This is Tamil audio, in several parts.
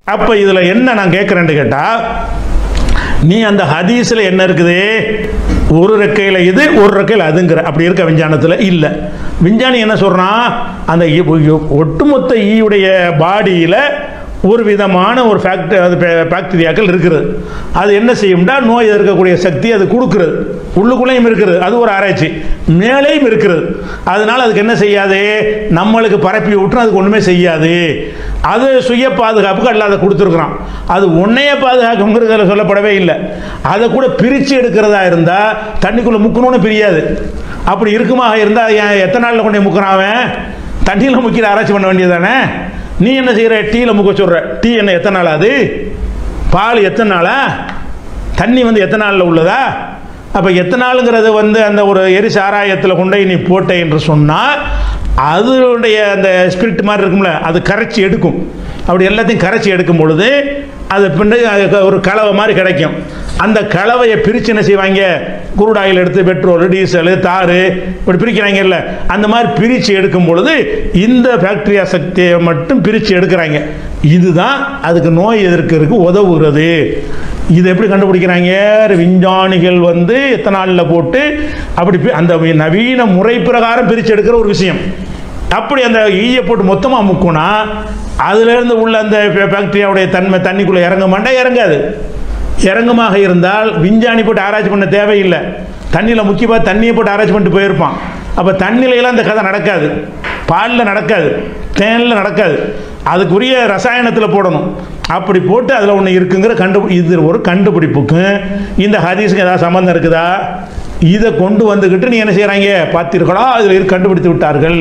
அப்போ இதில் என்ன நான் கேட்குறேன்னு கேட்டால் நீ அந்த ஹதீஸில் என்ன இருக்குது ஒரு ரெக்கையில் இது ஒரு ரெக்கையில் அதுங்கிற அப்படி இருக்க விஞ்ஞானத்தில் இல்லை விஞ்ஞானி என்ன சொல்கிறான் அந்த ஈ- ஒ- ஒட்டுமொத்த ஈயுடைய பாடியில் ஒரு விதமான ஒரு ஃபேக்ட் அது பே- பாக்டீரியாக்கள் இருக்குது அது என்ன செய்யும்னா நோய் எதிர்க்கக்கூடிய சக்தி அது கொடுக்குறது உள்ளுக்குள்ளேயும் இருக்குது அது ஒரு ஆராய்ச்சி மேலேயும் இருக்கிறது அதனால அதுக்கு என்ன செய்யாது நம்மளுக்கு பரப்பி விட்டுரும் அதுக்கு ஒன்றுமே செய்யாது அது சுய பாதுகாப்புக்கு அல்ல அதை கொடுத்துருக்குறான் அது உன்னைய பாதுகாக்குங்கிறதுல சொல்லப்படவே இல்லை அதை கூட பிரித்து எடுக்கிறதா இருந்தால் தண்ணிக்குள்ளே முக்கணும்னு பிரியாது அப்படி இருக்குமாக இருந்தால் ஏன் எத்தனை நாளில் கொண்டு போய் முக்கிறான் அவன் தண்ணியில் முக்கிற ஆராய்ச்சி பண்ண வேண்டியதானே நீ என்ன செய்கிற டீயில் முக்க சொல்கிற டீ என்ன எத்தனை நாள் அது பால் எத்தனை நாளா தண்ணி வந்து எத்தனை நாளில் உள்ளதா அப்போ எத்தனை நாளுங்கிறது வந்து அந்த ஒரு எரி சாராயத்தில் கொண்டு போய் நீ போட்ட என்று சொன்னால் அதனுடைய அந்த ஸ்பிரிட் மாதிரி இருக்கும்ல அது கரைச்சி எடுக்கும் அப்படி எல்லாத்தையும் கரைச்சி எடுக்கும் பொழுது அது பின்னாடி அதுக்கு ஒரு கலவை மாதிரி கிடைக்கும் அந்த கலவையை பிரித்து என்ன செய்வாங்க குருட் ஆயில் எடுத்து பெட்ரோல் டீசலு தாரு இப்படி பிரிக்கிறாங்கல்ல அந்த மாதிரி பிரித்து எடுக்கும் பொழுது இந்த பாக்டீரியா சக்தியை மட்டும் பிரித்து எடுக்கிறாங்க இதுதான் அதுக்கு நோய் எதிர்க்கிறதுக்கு உதவுகிறது இது எப்படி கண்டுபிடிக்கிறாங்க விஞ்ஞானிகள் வந்து எத்தனை நாளில் போட்டு அப்படி பி- அந்த நவீன முறை பிரகாரம் பிரித்து எடுக்கிற ஒரு விஷயம் அப்படி அந்த ஈயை போட்டு மொத்தமாக முக்குனா அதுலேருந்து உள்ள அந்த பே- பாக்டீரியாவுடைய தன்மை தண்ணிக்குள்ளே இறங்க மாட்டா இறங்காது இறங்குமாக இருந்தால் விஞ்ஞானி போட்டு ஆராய்ச்சி பண்ண தேவையில்லை தண்ணியில் முக்கியமாக தண்ணியை போட்டு ஆராய்ச்சி பண்ணிட்டு போயிருப்பான் அப்போ தண்ணியிலலாம் இந்த கதை நடக்காது பாலில் நடக்காது தேனில் நடக்காது அதுக்குரிய ரசாயனத்தில் போடணும் அப்படி போட்டு அதில் ஒன்று இருக்குங்கிற கண்டு இது ஒரு கண்டுபிடிப்புக்கும் இந்த ஹதீஸுக்கு ஏதாவது சம்மந்தம் இருக்குதா இதை கொண்டு வந்துக்கிட்டு நீ என்ன செய்கிறாங்க பார்த்தீர்களா அதில் இருக்கு கண்டுபிடித்து விட்டார்கள்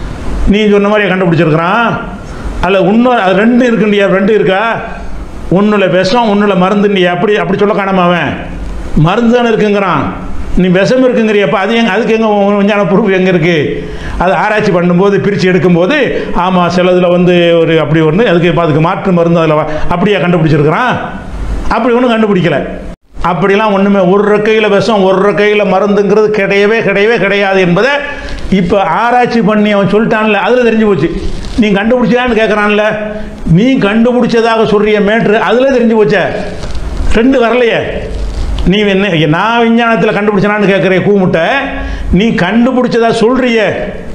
நீ சொன்ன மாதிரி கண்டுபிடிச்சிருக்கிறான் அல்ல இன்னும் அது ரெண்டு இருக்குண்டியா ரெண்டு இருக்கா ஒன்றில் விஷம் ஒன்றில் மருந்து அப்படி அப்படி சொல்ல காணாம அவன் மருந்து தானே இருக்குங்கிறான் நீ விஷம் இருக்குங்கிறியப்ப அது எங்க அதுக்கு எங்கே விஞ்ஞான ப்ரூஃப் எங்கே இருக்குது அது ஆராய்ச்சி பண்ணும்போது பிரித்து எடுக்கும்போது ஆமாம் சிலதில் வந்து ஒரு அப்படி ஒன்று அதுக்கு இப்ப அதுக்கு மாற்று மருந்து அதில் அப்படியே கண்டுபிடிச்சிருக்கிறான் அப்படி ஒன்றும் கண்டுபிடிக்கல அப்படிலாம் ஒன்றுமே ஒரு ரெக்கையில் விஷம் ஒரு ரெக்கையில் மருந்துங்கிறது கிடையவே கிடையவே கிடையாது என்பதை இப்போ ஆராய்ச்சி பண்ணி அவன் சொல்லிட்டான்ல அதில் தெரிஞ்சு போச்சு நீ கண்டுபிடிச்சியான்னு கேட்குறான்ல நீ கண்டுபிடிச்சதாக சொல்றிய மேட்ரு அதில் தெரிஞ்சு போச்சே ரெண்டு வரலையே நீ என்ன நான் விஞ்ஞானத்தில் கண்டுபிடிச்சனான்னு கேட்குற கூமுட்டை நீ கண்டுபிடிச்சதா சொல்றியே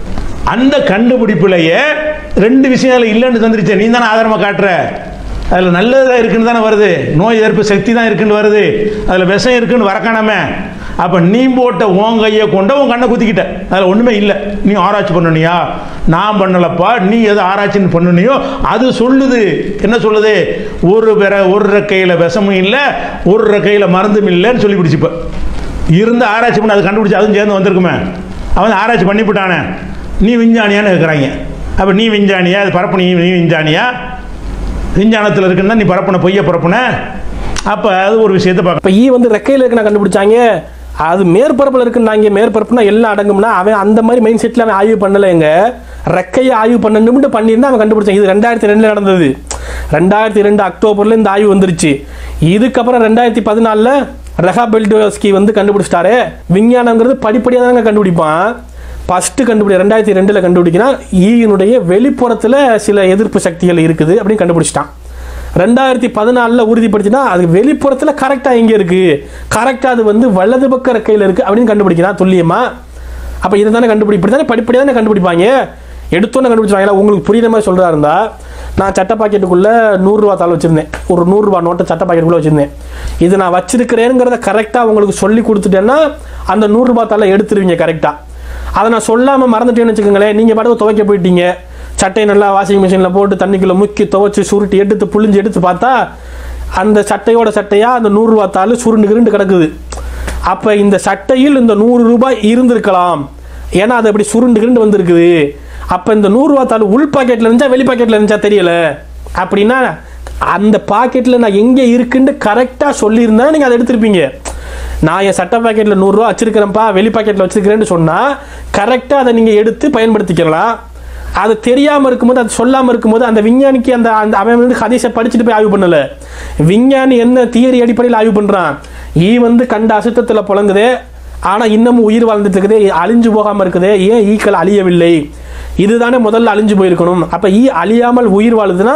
அந்த கண்டுபிடிப்புலையே ரெண்டு விஷயம் அதில் இல்லைன்னு தந்துருச்சே நீ தானே ஆதாரமாக காட்டுற அதில் நல்லதாக இருக்குன்னு தானே வருது நோய் எதிர்ப்பு சக்தி தான் இருக்குன்னு வருது அதில் விஷம் இருக்குன்னு வரக்கானாமே அப்போ நீ போட்ட உன் கையை கொண்டு உன் கண்ணை குத்திக்கிட்ட அதில் ஒன்றுமே இல்லை நீ ஆராய்ச்சி பண்ணனியா நான் பண்ணலப்பா நீ எது ஆராய்ச்சின்னு பண்ணனியோ அது சொல்லுது என்ன சொல்லுது ஒரு பெற ஒரு ரெக்கையில் விஷமும் இல்லை ஒரு ரெக்கையில் மருந்தும் இல்லைன்னு சொல்லி பிடிச்சிப்ப இருந்து ஆராய்ச்சி பண்ணி அது கண்டுபிடிச்சி அதுவும் சேர்ந்து வந்திருக்குமே அவன் ஆராய்ச்சி பண்ணிவிட்டானே நீ விஞ்ஞானியான்னு கேட்குறாங்க அப்போ நீ விஞ்ஞானியா அது பரப்பு நீ நீ விஞ்ஞானியா விஞ்ஞானத்தில் இருக்குன்னா நீ பரப்புன பொய்ய பரப்புன அப்போ அது ஒரு விஷயத்தை பார்க்க இப்போ ஈ வந்து ரெக்கையில் இருக்குன்னு கண்டுபிடிச்சாங்க அது மேற்பரப்பில் இருக்குன்னாங்க மேற்பரப்புனா எல்லாம் அடங்கும்னா அவன் அந்த மாதிரி மைண்ட் செட்டில் அவன் ஆய்வு பண்ணலைங்க ரெக்கையை ஆய்வு பண்ணணும்னு பண்ணியிருந்தா அவன் கண்டுபிடிச்சான் இது ரெண்டாயிரத்தி ரெண்டில் நடந்தது ரெண்டாயிரத்தி ரெண்டு அக்டோபரில் இந்த ஆய்வு வந்துருச்சு இதுக்கப்புறம் ரெண்டாயிரத்தி பதினாலில் ரெஹா பெல்டோஸ்கி வந்து கண்டுபிடிச்சிட்டாரு விஞ்ஞானங்கிறது படிப்படியாக தாங்க கண்டுபிடிப்பான் ஃபஸ்ட்டு கண்டுபிடி ரெண்டாயிரத்தி ரெண்டில் கண்டுபிடிக்கிறான் ஈயினுடைய வெளிப்புறத்தில் சில எதிர்ப்பு சக்திகள் இருக்குது அப்படின்னு கண்டுபிடிச்சிட்டான் ரெண்டாயிரத்தி பதினாலில் உறுதிப்படுத்தினா அது வெளிப்புறத்தில் கரெக்டாக எங்கே இருக்குது கரெக்டாக அது வந்து வலது பக்க ரெக்கையில் இருக்குது அப்படின்னு கண்டுபிடிக்கிறான் துல்லியமாக அப்போ இதை தானே கண்டுபிடி இப்படி தானே படிப்படியாக தானே கண்டுபிடிப்பாங்க எடுத்தோன்னே கண்டுபிடிச்சாங்க உங்களுக்கு புரியுற மாதிரி சொல்கிறா இருந்தா நான் சட்டை பாக்கெட்டுக்குள்ளே நூறுரூவா தாள் வச்சுருந்தேன் ஒரு நூறுரூவா நோட்டை சட்டை பாக்கெட்டுக்குள்ளே வச்சுருந்தேன் இது நான் வச்சிருக்கிறேங்கிறத கரெக்டாக உங்களுக்கு சொல்லி கொடுத்துட்டேன்னா அந்த நூறுரூவா தாளை எடுத்துருவீங்க கரெக்டாக அதை நான் சொல்லாமல் மறந்துட்டேன்னு வச்சுக்கோங்களேன் நீங்கள் பாட்டுக்கு துவைக்க போயிட்டீங்க சட்டையை நல்லா வாஷிங் மிஷினில் போட்டு தண்ணிக்குள்ளே முக்கி துவைச்சி சுருட்டி எடுத்து புழிஞ்சு எடுத்து பார்த்தா அந்த சட்டையோட சட்டையாக அந்த நூறுரூவா தாள் சுருண்டு கிருண்டு கிடக்குது அப்போ இந்த சட்டையில் இந்த நூறு ரூபாய் இருந்திருக்கலாம் ஏன்னா அது அப்படி சுருண்டு கிருண்டு வந்திருக்குது அப்போ இந்த நூறுரூவா தாள் உள் பாக்கெட்டில் இருந்துச்சா வெளி பாக்கெட்டில் இருந்துச்சா தெரியல அப்படின்னா அந்த பாக்கெட்டில் நான் எங்கே இருக்குன்னு கரெக்டாக சொல்லியிருந்தா நீங்கள் அதை எடுத்திருப்பீங்க நான் என் சட்டை பாக்கெட்டில் நூறுரூவா வச்சிருக்கிறேன்ப்பா வெளி பாக்கெட்டில் வச்சிருக்கிறேன்னு சொன்னால் கரெக்டாக அதை நீங்கள் எடுத்து பயன்படுத்திக்கலாம் அது தெரியாமல் இருக்கும்போது அது சொல்லாமல் இருக்கும்போது அந்த விஞ்ஞானிக்கு அந்த அந்த அவன் வந்து ஹதீஸை படிச்சுட்டு போய் ஆய்வு பண்ணல விஞ்ஞானி என்ன தியரி அடிப்படையில் ஆய்வு பண்ணுறான் ஈ வந்து கண்ட அசுத்தத்தில் புழங்குதே ஆனால் இன்னமும் உயிர் வாழ்ந்துட்டு இருக்குதே அழிஞ்சு போகாமல் இருக்குதே ஏன் ஈக்கள் அழியவில்லை இதுதானே முதல்ல அழிஞ்சு போயிருக்கணும் அப்போ ஈ அழியாமல் உயிர் வாழுதுன்னா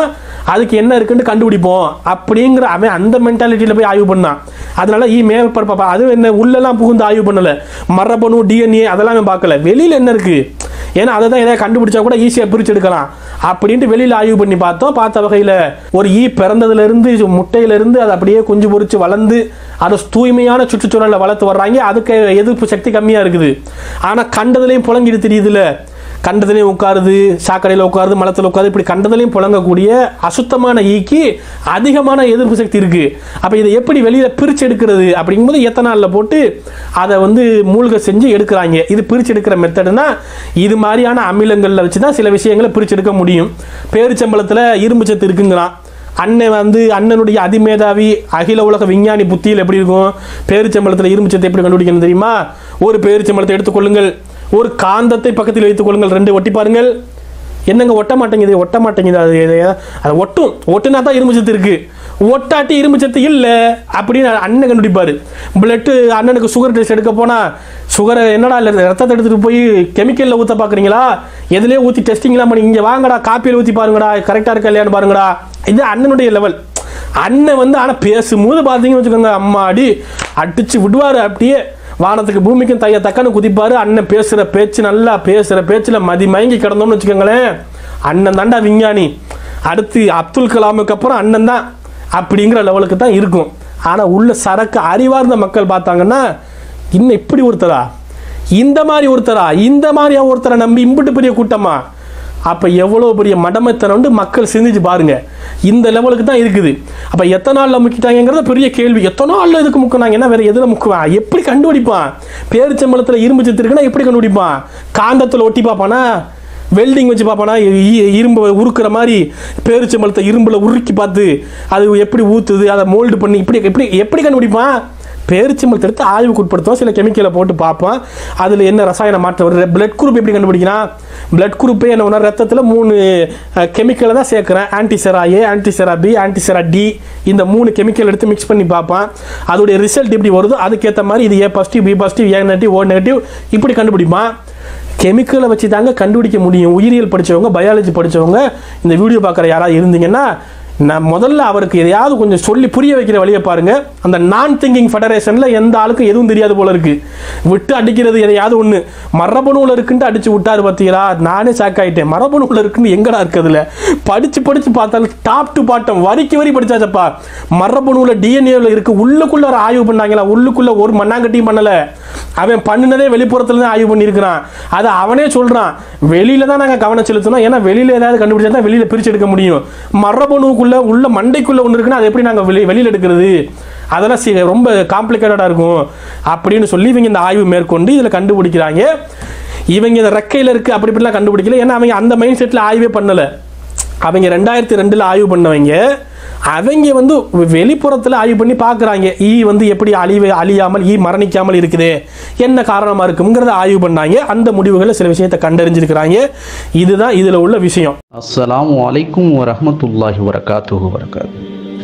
அதுக்கு என்ன இருக்குன்னு கண்டுபிடிப்போம் அப்படிங்கிற அவன் அந்த மென்டாலிட்டியில் போய் ஆய்வு பண்ணான் அதனால ஈ மேற்பரப்பா அது என்ன உள்ளெல்லாம் புகுந்து ஆய்வு பண்ணல மரபணு டிஎன்ஏ அதெல்லாம் அவன் பார்க்கல வெளியில என்ன இருக்கு ஏன்னா அதை தான் எதாவது கண்டுபிடிச்சா கூட ஈஸியாக பிரிச்சு எடுக்கலாம் அப்படின்ட்டு வெளியில் ஆய்வு பண்ணி பார்த்தோம் பார்த்த வகையில் ஒரு ஈ பிறந்ததுலேருந்து முட்டையிலேருந்து அது அப்படியே குஞ்சு பொரிச்சு வளர்ந்து அதை தூய்மையான சுற்றுச்சூழலில் வளர்த்து வர்றாங்க அதுக்கு எதிர்ப்பு சக்தி கம்மியாக இருக்குது ஆனால் கண்டதுலேயும் புழங்கிட்டு தெரியுதுல்ல கண்டதுலேயும் உட்காருது சாக்கடையில் உட்காருது மலத்தில் உட்காருது இப்படி கண்டதுலேயும் புழங்கக்கூடிய அசுத்தமான ஈக்கு அதிகமான எதிர்ப்பு சக்தி இருக்குது அப்போ இதை எப்படி வெளியில் பிரித்து எடுக்கிறது அப்படிங்கும்போது எத்தனாலில் போட்டு அதை வந்து மூழ்க செஞ்சு எடுக்கிறாங்க இது பிரித்து எடுக்கிற மெத்தடுனா இது மாதிரியான அமிலங்களில் வச்சு தான் சில விஷயங்களை பிரித்து எடுக்க முடியும் பேரிச்சம்பளத்தில் இரும்பு சத்து இருக்குங்கிறான் அண்ணன் வந்து அண்ணனுடைய அதிமேதாவி அகில உலக விஞ்ஞானி புத்தியில் எப்படி இருக்கும் பேரிச்சம்பளத்தில் இரும்பு சத்தை எப்படி கண்டுபிடிக்கணும் தெரியுமா ஒரு பேரிச்சம்பளத்தை எடுத்துக்கொள்ளுங்கள் ஒரு காந்தத்தை பக்கத்தில் வைத்துக் கொள்ளுங்கள் ரெண்டு ஒட்டி பாருங்கள் என்னங்க ஒட்ட மாட்டேங்குது ஒட்ட மாட்டேங்குது அது இது, அது ஒட்டும் ஒட்டுனா தான் இரும்பு சத்து இருக்கு ஒட்டாட்டி இரும்பு சத்து இல்லை அப்படின்னு அண்ணன் கண்டுபிடிப்பாரு பிளட்டு அண்ணனுக்கு சுகர் டெஸ்ட் எடுக்க போனா சுகரை என்னடா இல்லை ரத்தத்தை எடுத்துட்டு போய் கெமிக்கலில் ஊற்ற பார்க்குறீங்களா எதுலேயே ஊற்றி டெஸ்டிங்லாம் பண்ணி இங்கே வாங்கடா காப்பியில் ஊற்றி பாருங்கடா கரெக்டாக இருக்கா இல்லையான்னு பாருங்கடா இது அண்ணனுடைய லெவல் அண்ணன் வந்து ஆனால் பேசும்போது பார்த்தீங்கன்னு வச்சுக்கோங்க அம்மாடி அடிச்சு விடுவார் அப்படியே வானத்துக்கு பூமிக்கும் தைய தக்கன்னு குதிப்பாரு அண்ணன் பேசுகிற பேச்சு நல்லா பேசுகிற பேச்சில் மதி மயங்கி கிடந்தோம்னு வச்சுக்கோங்களேன் அண்ணன் தாண்டா விஞ்ஞானி அடுத்து அப்துல் கலாமுக்கு அப்புறம் அண்ணன் தான் அப்படிங்கிற லெவலுக்கு தான் இருக்கும் ஆனால் உள்ள சரக்கு அறிவார்ந்த மக்கள் பார்த்தாங்கன்னா இன்னும் இப்படி ஒருத்தரா இந்த மாதிரி ஒருத்தரா இந்த மாதிரி ஒருத்தரை நம்பி இம்பிட்டு பெரிய கூட்டமா அப்போ எவ்வளோ பெரிய மடமைத்தனம் வந்து மக்கள் சிந்திச்சு பாருங்க இந்த லெவலுக்கு தான் இருக்குது அப்போ எத்தனை நாளில் முக்கிட்டாங்கிறத பெரிய கேள்வி எத்தனை நாளில் இதுக்கு முக்கினாங்க என்ன வேற எதில் முக்குவான் எப்படி கண்டுபிடிப்பான் பேரிச்சம்பளத்தில் இரும்பு சத்து இருக்குன்னா எப்படி கண்டுபிடிப்பான் காந்தத்தில் ஒட்டி பார்ப்பானா வெல்டிங் வச்சு பார்ப்பானா இ- இரும்பு உருக்குற மாதிரி பேரிச்சம்பளத்தை இரும்புல உருக்கி பார்த்து அது எப்படி ஊத்துது அதை மோல்டு பண்ணி இப்படி எப்படி எப்படி கண்டுபிடிப்பான் பேரிச்சம்பளத்தை எடுத்து ஆய்வுக்கு உட்படுத்துவோம் சில கெமிக்கலை போட்டு பார்ப்போம் அதில் என்ன ரசாயன மாற்றம் வருது பிளட் குரூப் எப்படி கண்டுபிடிக்கிறான் பிளட் குரூப்பே என்ன ஒன்றா ரத்தத்தில் மூணு கெமிக்கலை தான் சேர்க்குறேன் ஆன்டிசெரா ஏ ஆன்டிசெரா பி ஆன்டிசெரா டி இந்த மூணு கெமிக்கல் எடுத்து மிக்ஸ் பண்ணி பார்ப்பான் அதோடைய ரிசல்ட் எப்படி வருதோ அதுக்கேற்ற மாதிரி இது A positive B positive A negative O negative இப்படி கண்டுபிடிப்பான் கெமிக்கலை வச்சு தாங்க கண்டுபிடிக்க முடியும் உயிரியல் படிச்சவங்க பயாலஜி படிச்சவங்க இந்த வீடியோ பார்க்குற யாராவது இருந்தீங்கன்னா நான் முதல்ல அவருக்கு எதையாவது கொஞ்சம் சொல்லி புரிய வைக்கிற வழியை பாருங்க அந்த நான் திங்கிங் ஃபெடரேஷனில் எந்த ஆளுக்கும் எதுவும் தெரியாது போல இருக்கு விட்டு அடிக்கிறது எதையாவது ஒன்று மரபணுவில் இருக்குன்ட்டு அடிச்சு விட்டாரு பார்த்தீங்களா நானே ஷாக் ஆயிட்டேன் மரபணுவில் இருக்குன்னு எங்கடா இருக்குதுல படிச்சு படிச்சு பார்த்தாலும் டாப் டு பாட்டம் வரிக்கு வரி படிச்சாச்சப்பா மரபணுவில் டிஎன்ஏவில் இருக்கு உள்ளுக்குள்ள ஒரு ஆய்வு பண்ணாங்களா உள்ளுக்குள்ள ஒரு மண்ணாங்கட்டியும் பண்ணல அவன் பண்ணினதே வெளிப்புறத்துல தான் ஆய்வு பண்ணியிருக்கிறான் அதை அவனே சொல்றான் வெளியில தான் நாங்கள் கவனம் செலுத்தணும் ஏன்னா வெளியில ஏதாவது கண்டுபிடிச்சா தான் வெளியில பிரிச்சு எடுக்க முடியும் மரபணுக்குள்ள உள்ள மண்டைக்குள்ள ஒன்று இருக்குன்னா அதை எப்படி நாங்கள் வெளி வெளியில் எடுக்கிறது அதெல்லாம் சி- ரொம்ப காம்ப்ளிகேட்டடாக இருக்கும் அப்படின்னு சொல்லி இவங்க இந்த ஆய்வு மேற்கொண்டு இதில் கண்டுபிடிக்கிறாங்க இவங்க இந்த ரெக்கையில் இருக்கு அப்படி இப்படிலாம் கண்டுபிடிக்கல ஏன்னா அவங்க அந்த மைண்ட் செட்டில் ஆய்வே பண்ணலை அவங்க ரெண்டாயிரத்தி ரெண்டில் ஆய்வு பண்ணவங்க அவங்க வந்து வெளிப்புறத்தில் ஆய்வு பண்ணி பார்க்குறாங்க ஈ வந்து எப்படி அழிவு அழியாமல் ஈ மரணிக்காமல் இருக்குது என்ன காரணமாக இருக்குங்கிறத ஆய்வு பண்ணாங்க அந்த முடிவுகளை சில விஷயத்தை கண்டறிஞ்சிருக்கிறாங்க இதுதான் இதில் உள்ள விஷயம் அஸ்ஸலாமு அலைக்கும் வரஹ்மத்துல்லாஹி வரகாத்துஹு வரகாத்து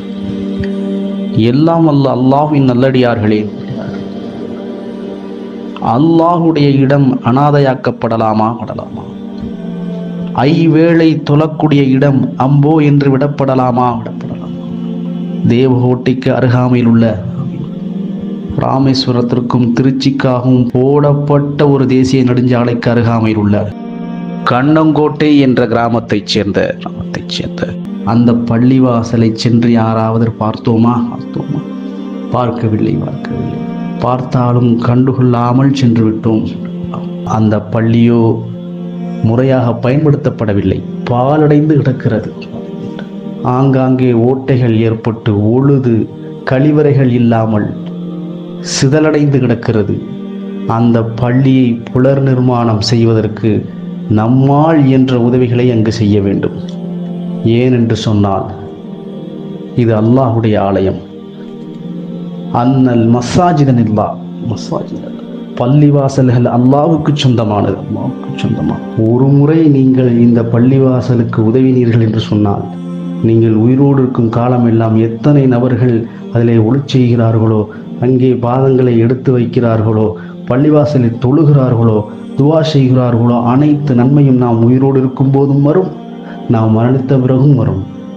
எல்லாம் அல்ல அல்லாஹ்வின் நல்லடியார்களே அல்லாஹுடைய இடம் அனாதையாக்கப்படலாமா படலாமா ஐவேளை தொழக்கூடிய இடம் அம்போ என்று விடப்படலாமா விடப்படலாமா தேவகோட்டைக்கு அருகாமையில் உள்ள ராமேஸ்வரத்திற்கும் திருச்சிக்காகவும் போடப்பட்ட ஒரு தேசிய நெடுஞ்சாலைக்கு அருகாமையில் உள்ள கண்ணங்கோட்டை என்ற கிராமத்தைச் சேர்ந்த கிராமத்தைச் சேர்ந்த அந்த பள்ளிவாசலை சென்று யாராவது பார்த்தோமா பார்த்தோமா பார்க்கவில்லை பார்க்கவில்லை பார்த்தாலும் கண்டுகொள்ளாமல் சென்று விட்டோம் அந்த பள்ளியோ முறையாக பயன்படுத்தப்படவில்லை பாலடைந்து கிடக்கிறது ஆங்காங்கே ஓட்டைகள் ஏற்பட்டு ஒழுது கழிவறைகள் இல்லாமல் சிதலடைந்து கிடக்கிறது அந்த பள்ளியை புலர் நிர்மாணம் செய்வதற்கு நம்மால் என்ற உதவிகளை அங்கு செய்ய வேண்டும் ஏனென்று சொன்னால் இது அல்லாஹுடைய ஆலயம் அன்னல் மசாஜிதன் இல்லா மசாஜித் பள்ளிவாசல்கள் அல்லாஹ்வுக்கு சொந்தமானது அல்லாஹ்வுக்கு சொந்தமான ஒரு முறை நீங்கள் இந்த பள்ளிவாசலுக்கு உதவினீர்கள் என்று சொன்னால் நீங்கள் உயிரோடு இருக்கும் காலம் எல்லாம் எத்தனை நபர்கள் அதிலே ஒளிச் செய்கிறார்களோ அங்கே பாதங்களை எடுத்து வைக்கிறார்களோ பள்ளிவாசலில் தொழுகிறார்களோ துவா செய்கிறார்களோ அனைத்து நன்மையும் நாம் உயிரோடு இருக்கும் போதும் வரும் நாம் மரணித்த பிறகும் வரும்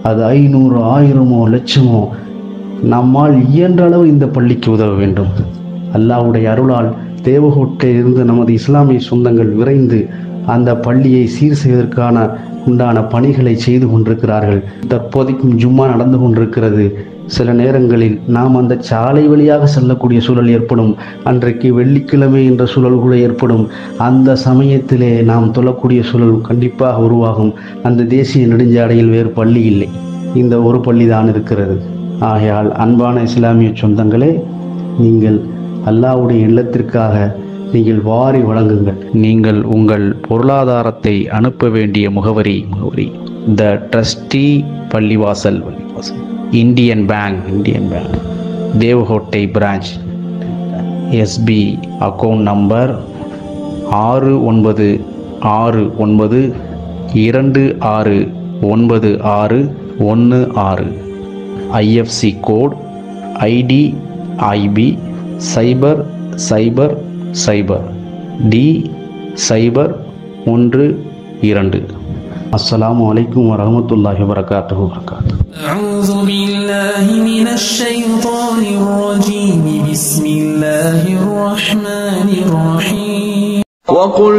அது ஐநூறு ஆயிரமோ லட்சமோ நம்மால் இயன்ற அளவு இந்த பள்ளிக்கு உதவ வேண்டும் அல்லாஹ்வுடைய அருளால் தேவகோட்டையில் இருந்து நமது இஸ்லாமிய சொந்தங்கள் விரைந்து அந்த பள்ளியை சீர் செய்வதற்கான உண்டான பணிகளை செய்து கொண்டிருக்கிறார்கள் தற்போதைக்கும் ஜும்மா நடந்து கொண்டிருக்கிறது சில நேரங்களில் நாம் அந்த சாலை வழியாக செல்லக்கூடிய சூழல் ஏற்படும் அன்றைக்கு வெள்ளிக்கிழமை என்ற சூழல் கூட ஏற்படும் அந்த சமயத்திலே நாம் தொழக்கூடிய சூழல் கண்டிப்பாக உருவாகும் அந்த தேசிய நெடுஞ்சாலையில் வேறு பள்ளி இல்லை இந்த ஒரு பள்ளி தான் இருக்கிறது ஆகையால் அன்பான இஸ்லாமிய சொந்தங்களே நீங்கள் அல்லாஹ்வுடைய இல்லத்திற்காக நீங்கள் வாரி வழங்குங்கள் நீங்கள் உங்கள் பொருளாதாரத்தை அனுப்ப வேண்டிய முகவரி முகவரி த ட்ரஸ்டி பள்ளிவாசல் பள்ளிவாசல் Indian bank Indian bank Devakottai branch SB account number ஆறு ஒன்பது ஆறு ஒன்பது இரண்டு ஆறு ஒன்பது ஆறு ஒன்று ஆறு ஐஎஃப்சி கோட் ஐடி ஐபி சைபர் சைபர் சைபர் டி சைபர் ஒன்று இரண்டு அஸ்ஸலாமு அலைக்கும் வரஹ்மத்துல்லாஹி வபரகாத்துஹு வரகாத்துஹு أعوذ بالله من الشيطان الرجيم بسم الله الرحمن الرحيم وقل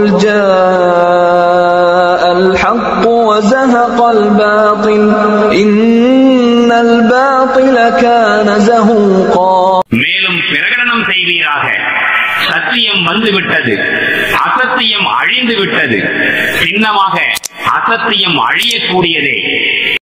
جاء الحق وزهق الباطل إن الباطل كان زهوقا மேலும் பிரகடனம் செய்வீராக சத்தியம் வந்துவிட்டது அசத்தியம் அழிந்து விட்டது சின்னமாக அசத்தியம் அழியக்கூடியதே